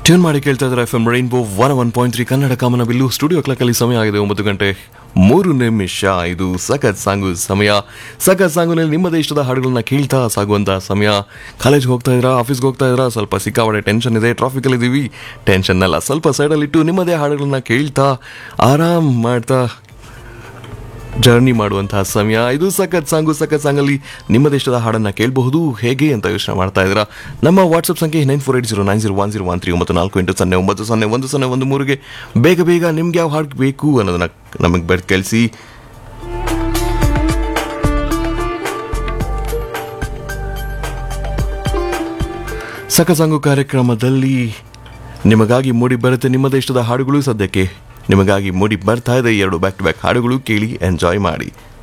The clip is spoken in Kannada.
ಟ್ಯೂನ್ ಮಾಡಿ ಕೇಳ್ತಾ ಇದ್ದಾರೆ F M rainbow one one point three Kannada Kamanabillu studio ಕ್ಲಾಕಲ್ಲಿ ಸಮಯ ಆಗಿದೆ ಒಂಬತ್ತು ಗಂಟೆ ಮೂರು ನಿಮಿಷ ಇದು ಸಖತ್ ಸಾಂಗು ಸಮಯ ಸಖತ್ ಸಾಂಗುನಲ್ಲಿ ನಿಮ್ಮದೇ ಇಷ್ಟದ ಹಾಡುಗಳನ್ನ ಕೇಳ್ತಾ ಸಾಗುವಂಥ ಸಮಯ ಕಾಲೇಜ್ಗೆ ಹೋಗ್ತಾ ಇದ್ದೀರಾ ಆಫೀಸ್ಗೆ ಹೋಗ್ತಾ ಇದ್ದೀರಾ ಸ್ವಲ್ಪ ಸಿಕ್ಕಾಪಟ್ಟೆ ಟೆನ್ಷನ್ ಇದೆ ಟ್ರಾಫಿಕಲ್ಲಿ ಇದ್ದೀವಿ ಟೆನ್ಷನ್ನೆಲ್ಲ ಸ್ವಲ್ಪ ಸೈಡಲ್ಲಿಟ್ಟು ನಿಮ್ಮದೇ ಹಾಡುಗಳನ್ನ ಕೇಳ್ತಾ ಆರಾಮ್ ಮಾಡ್ತಾ ಜರ್ನಿ ಮಾಡುವಂತಹ ಸಮಯ ಇದು ಸಖತ್ ಸಾಂಗು ಸಖತ್ ಸಾಂಗಲ್ಲಿ ನಿಮ್ಮ ದೇಶದ ಹಾಡನ್ನು ಕೇಳಬಹುದು ಹೇಗೆ ಅಂತ ಯೋಚನೆ ಮಾಡ್ತಾ ಇದ್ದೀರಾ ನಮ್ಮ ವಾಟ್ಸಪ್ ಸಂಖ್ಯೆ nine four eight zero nine zero one zero one three ಒಂಬತ್ತು ನಾಲ್ಕು ಎಂಟು ಸೊನ್ನೆ ಒಂಬತ್ತು ಸೊನ್ನೆ ಒಂದು ಸೊನ್ನೆ ಒಂದು ಮೂರಿಗೆ ಬೇಗ ಬೇಗ ನಿಮ್ಗೆ ಯಾವ ಹಾಡು ಬೇಕು ಅನ್ನೋದನ್ನ ನಮಗೆ ಬೆಡ್ ಕಳಿಸಿ ಸಖತ್ ಸಾಂಗು ಕಾರ್ಯಕ್ರಮದಲ್ಲಿ ನಿಮಗಾಗಿ ಮೂಡಿ ಬರುತ್ತೆ ನಿಮ್ಮ ದೇಶದ ಹಾಡುಗಳು ಸದ್ಯಕ್ಕೆ ನಿಮಗಾಗಿ ಮೂಡಿ ಬರ್ತಾ ಇದೆ ಎರಡು ಬ್ಯಾಕ್ ಟು ಬ್ಯಾಕ್ ಹಾಡುಗಳು ಕೇಳಿ ಎಂಜಾಯ್ ಮಾಡಿ